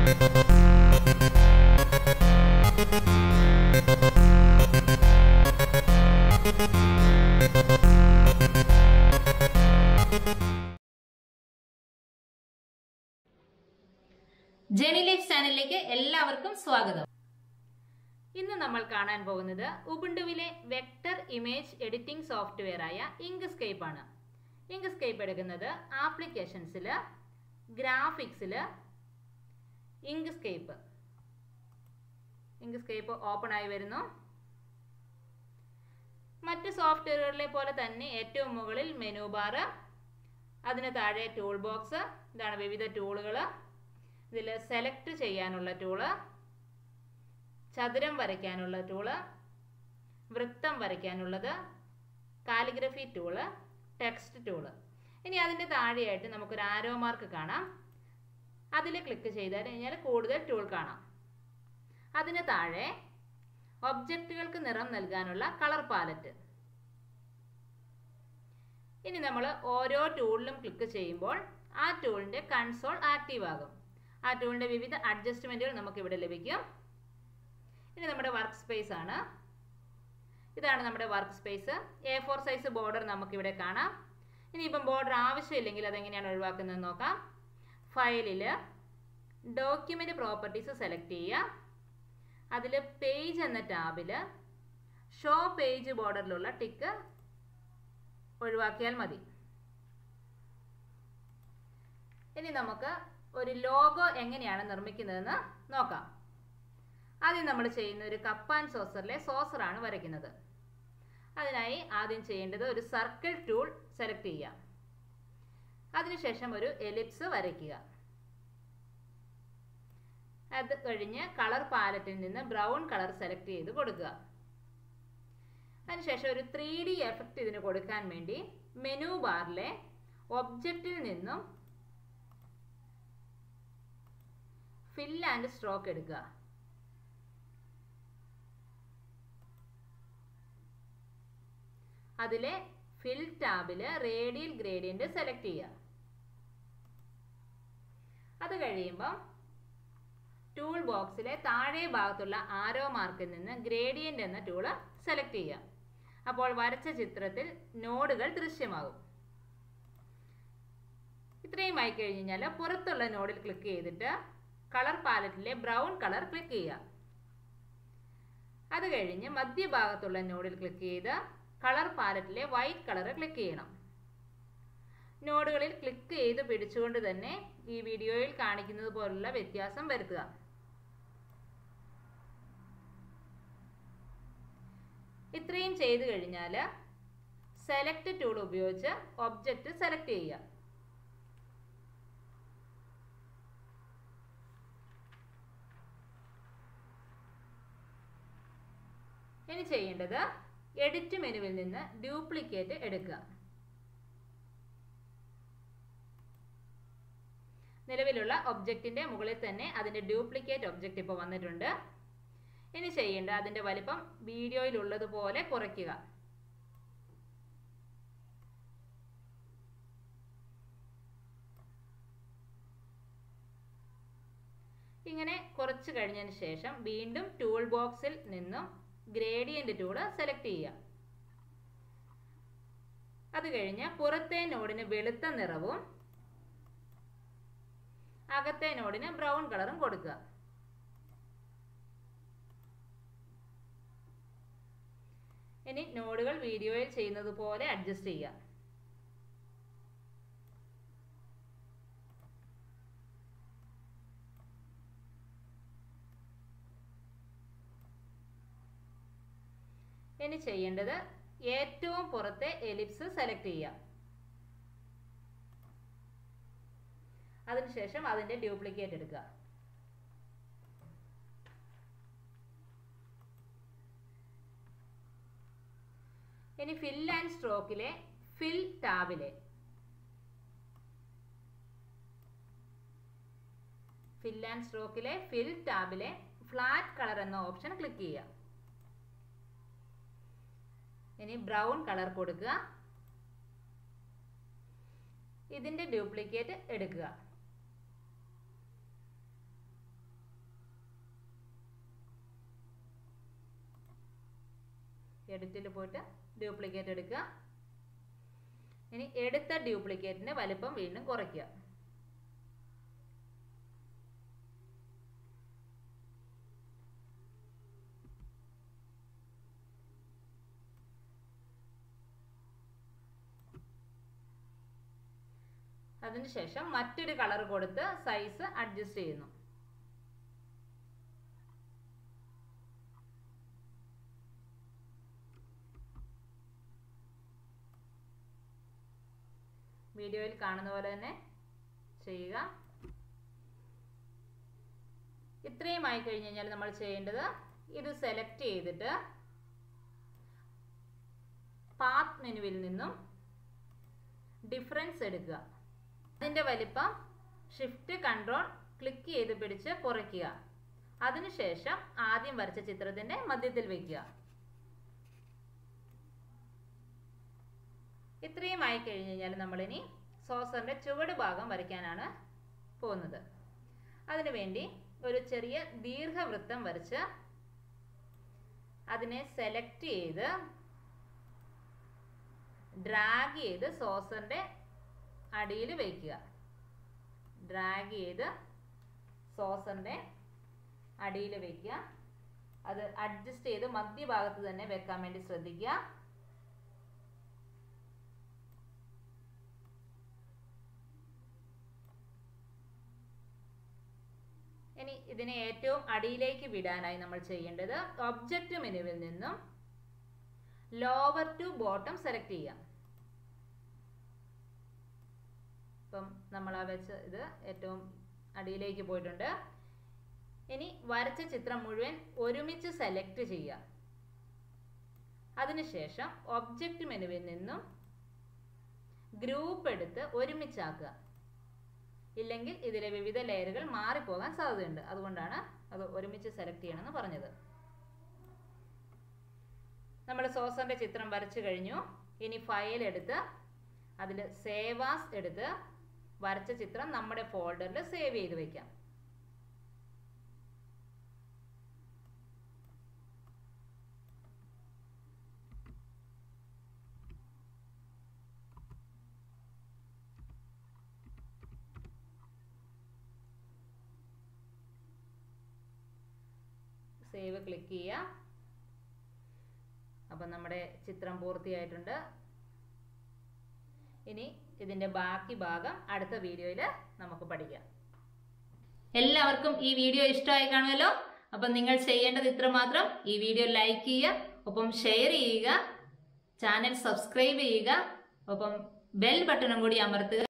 journey life ചാനലിലേക്ക് എല്ലാവർക്കും സ്വാഗതം ഇന്ന് നമ്മൾ കാണാൻ പോകുന്നത് ഉബുണ്ടുവിലെ വെക്ടർ ഇമേജ് എഡിറ്റിംഗ് സോഫ്റ്റ്വെയർ ആയ ഇങ്ക്സ്കേപ്പ് ആണ് ഇങ്ക്സ്കേപ്പ് എടുക്കുന്നത് ആപ്ലിക്കേഷൻസിൽ ഗ്രാഫിക്സിൽ ഇങ്ക്സ്കേപ്പ് ഇങ്ക്സ്കേപ്പ് ഓപ്പൺ ആയി വരുന്നു മറ്റ് സോഫ്റ്റ്വെയറുകളിലെ പോലെ തന്നെ ഏറ്റവും മുകളിൽ മെനു ബാർ അതിന് താഴെ ടൂൾ ബോക്സ് ഇതാണ് വിവിധ ടൂളുകൾ ഇതിൽ സെലക്ട് ചെയ്യാനുള്ള ടൂള് ചതുരം വരയ്ക്കാനുള്ള ടൂള് വൃത്തം വരയ്ക്കാനുള്ളത് കാലിഗ്രഫി ടൂള് ടെക്സ്റ്റ് ടൂള് ഇനി അതിൻ്റെ താഴെയായിട്ട് നമുക്കൊരു ആരോ മാർക്ക് കാണാം അതിൽ ക്ലിക്ക് ചെയ്താൽ കഴിഞ്ഞാൽ കൂടുതൽ ടൂൾ കാണാം അതിന് താഴെ ഒബ്ജക്റ്റുകൾക്ക് നിറം നൽകാനുള്ള കളർ പാലറ്റ് ഇനി നമ്മൾ ഓരോ ടൂളിലും ക്ലിക്ക് ചെയ്യുമ്പോൾ ആ ടൂളിൻ്റെ കൺസോൾ ആക്റ്റീവ് ആകും ആ ടൂളിൻ്റെ വിവിധ അഡ്ജസ്റ്റ്മെൻറ്റുകൾ നമുക്ക് ഇവിടെ ലഭിക്കും ഇനി നമ്മുടെ വർക്ക് സ്പേസ് ആണ് ഇതാണ് നമ്മുടെ workspace A four size border നമുക്കിവിടെ കാണാം ഇനിയിപ്പം ബോർഡർ ആവശ്യമില്ലെങ്കിൽ അതെങ്ങനെയാണ് ഒഴിവാക്കുന്നത് നോക്കാം ഫയലിൽ ഡോക്യുമെൻ്റ് പ്രോപ്പർട്ടീസ് സെലക്ട് ചെയ്യുക അതിൽ പേജ് എന്ന ടാബിൽ ഷോ പേജ് ബോർഡറിലുള്ള ടിക്ക് ഒഴിവാക്കിയാൽ മതി ഇനി നമുക്ക് ഒരു ലോഗോ എങ്ങനെയാണ് നിർമ്മിക്കുന്നതെന്ന് നോക്കാം ആദ്യം നമ്മൾ ചെയ്യുന്ന ഒരു കപ്പ് ആൻഡ് സോസറിലെ സോസറാണ് വരയ്ക്കുന്നത് അതിനായി ആദ്യം ചെയ്യേണ്ടത് ഒരു സർക്കിൾ ടൂൾ സെലക്ട് ചെയ്യുക അതിനുശേഷം ഒരു എലിപ്സ് വരയ്ക്കുക അത് കഴിഞ്ഞ് കളർ പാലറ്റിൽ നിന്ന് ബ്രൗൺ കളർ സെലക്ട് ചെയ്ത് കൊടുക്കുക അതിനുശേഷം ഒരു ത്രീ ഡി എഫക്റ്റ് ഇതിന് കൊടുക്കാൻ വേണ്ടി മെനു ബാറിലെ ഒബ്ജക്റ്റിൽ നിന്നും ഫിൽ ആൻഡ് സ്ട്രോക്ക് എടുക്കുക അതിലെ ഫിൽ ടാബിൽ റേഡിയൽ ഗ്രേഡിയന്റ് സെലക്ട് ചെയ്യുക അത് കഴിയുമ്പം ടൂൾ ബോക്സിലെ താഴെ ഭാഗത്തുള്ള ആരോ മാർക്കിൽ നിന്ന് ഗ്രേഡിയന്റ് എന്ന ടൂള് സെലക്ട് ചെയ്യുക അപ്പോൾ വരച്ച ചിത്രത്തിൽ നോഡുകൾ ദൃശ്യമാകും ഇത്രയും ആയി കഴിഞ്ഞാൽ പുറത്തുള്ള നോഡിൽ ക്ലിക്ക് ചെയ്തിട്ട് കളർ പാലറ്റിലെ ബ്രൗൺ കളർ ക്ലിക്ക് ചെയ്യുക അത് കഴിഞ്ഞ് മധ്യഭാഗത്തുള്ള നോഡിൽ ക്ലിക്ക് ചെയ്ത് കളർ പാലറ്റിലെ വൈറ്റ് കളർ ക്ലിക്ക് ചെയ്യണം നോഡുകളിൽ ക്ലിക്ക് ചെയ്ത് പിടിച്ചുകൊണ്ട് തന്നെ ഈ വീഡിയോയിൽ കാണിക്കുന്നത് പോലുള്ള വ്യത്യാസം വരുത്തുക ഇത്രയും ചെയ്തു കഴിഞ്ഞാൽ സെലക്ട് ടൂൾ ഉപയോഗിച്ച് ഒബ്ജക്റ്റ് സെലക്ട് ചെയ്യുക ഇനി ചെയ്യേണ്ടത് എഡിറ്റ് മെനുവിൽ നിന്ന് ഡ്യൂപ്ലിക്കേറ്റ് എടുക്കുക നിലവിലുള്ള ഒബ്ജക്റ്റിന്റെ മുകളിൽ തന്നെ അതിന്റെ ഡ്യൂപ്ലിക്കേറ്റ് ഒബ്ജക്റ്റ് ഇപ്പോൾ വന്നിട്ടുണ്ട് ഇനി ചെയ്യേണ്ട അതിന്റെ വലിപ്പം വീഡിയോയിലുള്ളതുപോലെ കുറയ്ക്കുക ഇങ്ങനെ കുറച്ച് കഴിഞ്ഞതിന് ശേഷം വീണ്ടും ടൂൾ ബോക്സിൽ നിന്നും ഗ്രേഡിയന്റ് ടൂള് സെലക്ട് ചെയ്യുക അത് കഴിഞ്ഞ് പുറത്തെ നോഡിന് വെളുത്ത നിറവും അകത്തെ നോഡിന് ബ്രൗൺ കളറും കൊടുക്കുക ഇനി നോഡുകൾ വീഡിയോയിൽ ചെയ്യുന്നത് പോലെ അഡ്ജസ്റ്റ് ചെയ്യുക ഇനി ചെയ്യേണ്ടത് ഏറ്റവും പുറത്തെ എലിപ്സ് സെലക്ട് ചെയ്യുക അതിനുശേഷം അതിന്റെ ഡ്യൂപ്ലിക്കേറ്റ് എടുക്കുക ഇനി ഫിൽ ആൻഡ് സ്ട്രോക്കിലെ ഫിൽ ടാബിലെ ഫിൽ ആൻഡ് സ്ട്രോക്കിലെ ഫിൽ ടാബിലെ ഫ്ലാറ്റ് കളർ എന്ന ഓപ്ഷൻ ക്ലിക്ക് ചെയ്യുക ഇനി ബ്രൗൺ കളർ കൊടുക്കുക ഇതിന്റെ ഡ്യൂപ്ലിക്കേറ്റ് എടുക്കുക എഡിറ്റിൽ പോയിട്ട് ഡ്യൂപ്ലിക്കേറ്റ് എടുക്കുക ഇനി എടുത്ത ഡ്യൂപ്ലിക്കേറ്റിൻ്റെ വലിപ്പം വീണ്ടും കുറയ്ക്കുക അതിനുശേഷം മറ്റൊരു കളർ കൊടുത്ത് സൈസ് അഡ്ജസ്റ്റ് ചെയ്യുന്നു വീഡിയോയിൽ കാണുന്ന പോലെ തന്നെ ചെയ്യുക ഇത്രയും ആയി കഴിഞ്ഞ് കഴിഞ്ഞാൽ നമ്മൾ ചെയ്യേണ്ടത് ഇത് സെലക്ട് ചെയ്തിട്ട് പാത്ത് മെനുവിൽ നിന്നും ഡിഫറൻസ് എടുക്കുക അതിൻ്റെ വലിപ്പം ഷിഫ്റ്റ് കൺട്രോൾ ക്ലിക്ക് ചെയ്ത് പിടിച്ച് കുറയ്ക്കുക അതിനുശേഷം ആദ്യം വരച്ച ചിത്രത്തിൻ്റെ മധ്യത്തിൽ വയ്ക്കുക ഇത്രയും ആയി കഴിഞ്ഞ് കഴിഞ്ഞാൽ നമ്മളിനി സോസറിൻ്റെ ചുവട് ഭാഗം വരയ്ക്കാനാണ് പോകുന്നത് അതിനുവേണ്ടി ഒരു ചെറിയ ദീർഘവൃത്തം വരച്ച് അതിനെ സെലക്ട് ചെയ്ത് ഡ്രാഗ് ചെയ്ത് സോസറിൻ്റെ അടിയിൽ വയ്ക്കുക ഡ്രാഗ് ചെയ്ത് സോസറിൻ്റെ അടിയിൽ വയ്ക്കുക അത് അഡ്ജസ്റ്റ് ചെയ്ത് മധ്യഭാഗത്ത് തന്നെ വെക്കാൻ വേണ്ടി ശ്രദ്ധിക്കുക ഇനി ഇതിനെ ഏറ്റവും അടിയിലേക്ക് വിടാനായി നമ്മൾ ചെയ്യേണ്ടത് ഒബ്ജക്റ്റ് മെനുവിൽ നിന്നും ലോവർ ടു ബോട്ടം സെലക്ട് ചെയ്യാം ഇപ്പം നമ്മൾ ആ വെച്ച് ഇത് ഏറ്റവും അടിയിലേക്ക് പോയിട്ടുണ്ട് ഇനി വരച്ച ചിത്രം മുഴുവൻ ഒരുമിച്ച് സെലക്ട് ചെയ്യുക അതിനുശേഷം ഒബ്ജക്റ്റ് മെനുവിൽ നിന്നും ഗ്രൂപ്പ് എടുത്ത് ഒരുമിച്ചാക്കുക ഇല്ലെങ്കിൽ ഇതിലെ വിവിധ ലെയറുകൾ മാറിപ്പോകാൻ സാധ്യതയുണ്ട് അതുകൊണ്ടാണ് അത് ഒരുമിച്ച് സെലക്ട് ചെയ്യണമെന്ന് പറഞ്ഞത് നമ്മൾ സോസറിൻ്റെ ചിത്രം വരച്ചു കഴിഞ്ഞു ഇനി ഫയൽ എടുത്ത് അതിൽ സേവാസ് എടുത്ത് വരച്ച ചിത്രം നമ്മുടെ ഫോൾഡറിൽ സേവ് ചെയ്ത് വയ്ക്കാം സേവ് ക്ലിക്ക് ചെയ്യുക അപ്പം നമ്മുടെ ചിത്രം പൂർത്തിയായിട്ടുണ്ട് ഇനി ഇതിൻ്റെ ബാക്കി ഭാഗം അടുത്ത വീഡിയോയിൽ നമുക്ക് പഠിക്കാം എല്ലാവർക്കും ഈ വീഡിയോ ഇഷ്ടമായി കാണുമല്ലോ അപ്പം നിങ്ങൾ ചെയ്യേണ്ടത് ഇത്രമാത്രം ഈ വീഡിയോ ലൈക്ക് ചെയ്യുക ഒപ്പം ഷെയർ ചെയ്യുക ചാനൽ സബ്സ്ക്രൈബ് ചെയ്യുക ഒപ്പം ബെൽ ബട്ടണും കൂടി അമർത്തുക